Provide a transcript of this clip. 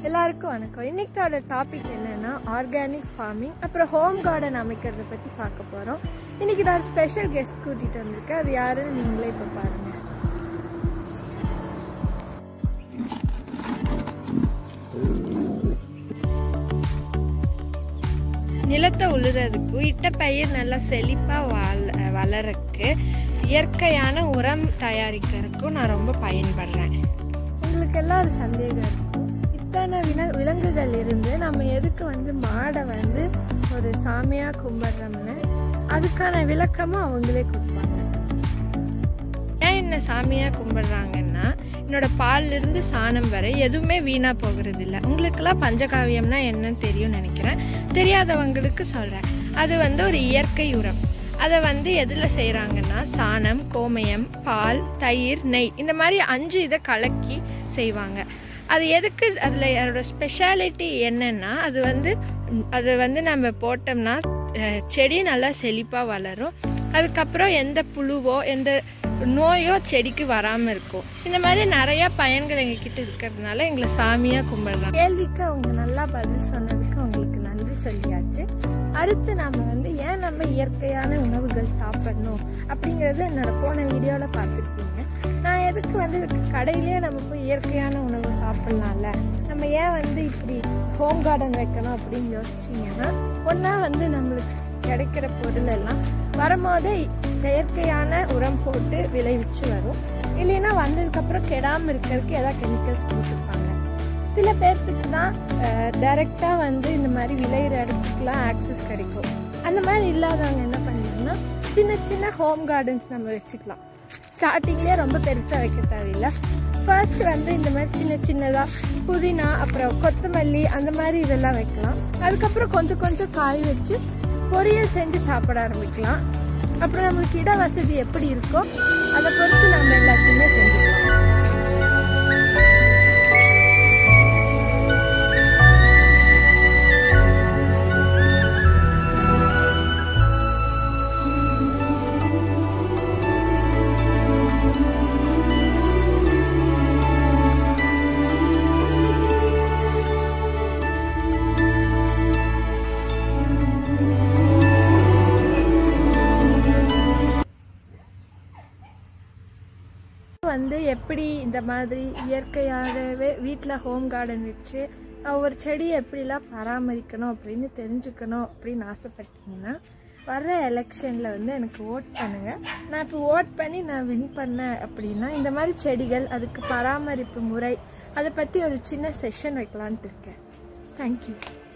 எல்லாருக்கும் வணக்கம் இன்னைக்கோட டாபிக் என்னன்னா ஆர்கானிக் ஃபார்மிங் அப்புறம் ஹோம் கார்டன் அமைக்கிறத பற்றி பார்க்க போகிறோம் இன்னைக்கு நான் ஸ்பெஷல் கெஸ்ட் கூட்டிகிட்டு வந்திருக்கேன் அது யாருன்னு நீங்களே இப்போ பாருங்க நிலத்தை உழுறதுக்கு இட்ட பயிர் நல்லா செழிப்பாக வள வளரக்கு இயற்கையான உரம் தயாரிக்கிறதுக்கும் நான் ரொம்ப பயன்படுறேன் உங்களுக்கு எல்லாம் ஒரு சந்தேகம் இருக்கும் இத்தனை வின விலங்குகள் இருந்து நம்ம எதுக்கு வந்து மாடை வந்து ஒரு சாமியாக கும்பிட்றோம்னு அதுக்கான விளக்கமும் அவங்களே கொடுப்பாங்க ஏன் என்ன சாமியாக கும்பிடுறாங்கன்னா என்னோட பால்ல இருந்து சாணம் வரை எதுவுமே வீணாக போகிறது இல்லை உங்களுக்கெல்லாம் பஞ்சகாவியம்னா என்னன்னு தெரியும்னு நினைக்கிறேன் தெரியாதவங்களுக்கு சொல்கிறேன் அது வந்து ஒரு இயற்கை உரம் அதை வந்து எதில் செய்கிறாங்கன்னா சாணம் கோமயம் பால் தயிர் நெய் இந்த மாதிரி அஞ்சு இதை கலக்கி செய்வாங்க அது எதுக்கு அதில் அதோட ஸ்பெஷாலிட்டி என்னன்னா அது வந்து அது வந்து நம்ம போட்டோம்னா அஹ், செடி நல்லா செழிப்பாக வளரும் அதுக்கப்புறம் எந்த புழுவோ எந்த நோயோ செடிக்கு வராமல் இருக்கும் இந்த மாதிரி நிறைய பயன்கள் எங்ககிட்ட இருக்கிறதுனால எங்களை சாமியாக கும்பிடுறாங்க கேள்விக்கு அவங்க நல்லா பதில் சொன்னதுக்கு அவங்களுக்கு நன்றி சொல்லியாச்சு அடுத்து நம்ம வந்து ஏன் நம்ம இயற்கையான உணவுகள் சாப்பிடணும் அப்படிங்கிறது என்னோட போன வீடியோவில் பார்த்துருப்பீங்க நான் எதுக்கு வந்து கடையிலேயே நம்ம போய் இயற்கையான உணவு சாப்பிட்லாம்ல நம்ம ஏன் வந்து இப்படி ஹோம் கார்டன் வைக்கணும் அப்படின்னு யோசிச்சிங்கன்னா ஒன்றா வந்து நம்மளுக்கு கிடைக்கிற பொருள் எல்லாம் வரும்போதே செயற்கையான உரம் போட்டு விளைவிச்சு வரும் இல்லைன்னா வந்ததுக்கப்புறம் கெடாமல் இருக்கிறதுக்கு ஏதாவது கெமிக்கல்ஸ் போட்டிருப்பாங்க சில பேர்த்துக்கு தான் டைரெக்டாக வந்து இந்த மாதிரி விளையிற இடத்துக்குலாம் ஆக்சஸ் கிடைக்கும் அந்த மாதிரி இல்லாதவங்க என்ன பண்ணணும்னா சின்ன சின்ன ஹோம் கார்டன்ஸ் நம்ம வச்சுக்கலாம் ஸ்டார்டிங்லேயே ரொம்ப பெருசாக வைக்க தேவையில்லை ஃபர்ஸ்ட் வந்து இந்த மாதிரி சின்ன சின்னதாக புதினா அப்புறம் கொத்தமல்லி அந்த மாதிரி இதெல்லாம் வைக்கலாம் அதுக்கப்புறம் கொஞ்சம் கொஞ்சம் காய் வச்சு பொரியல் செஞ்சு சாப்பிட ஆரம்பிக்கலாம் அப்புறம் நம்மளுக்கு இட வசதி எப்படி இருக்கோ அதை பொறுத்து நம்ம எல்லாத்தையுமே செஞ்சுக்கலாம் வந்து எப்படி இந்த மாதிரி இயற்கையாகவே வீட்டில் ஹோம் கார்டன் வச்சு அஹ், ஒரு செடியை எப்படிலாம் பராமரிக்கணும் அப்படின்னு தெரிஞ்சுக்கணும் அப்படின்னு ஆசைப்பட்டீங்கன்னா வர்ற எலெக்ஷனில் வந்து எனக்கு ஓட் பண்ணுங்கள் நான் இப்போ ஓட் பண்ணி நான் வின் பண்ணேன் அப்படின்னா இந்த மாதிரி செடிகள் அதுக்கு பராமரிப்பு முறை அதை பற்றி ஒரு சின்ன செஷன் வைக்கலான்ட்டு இருக்கேன் தேங்க்யூ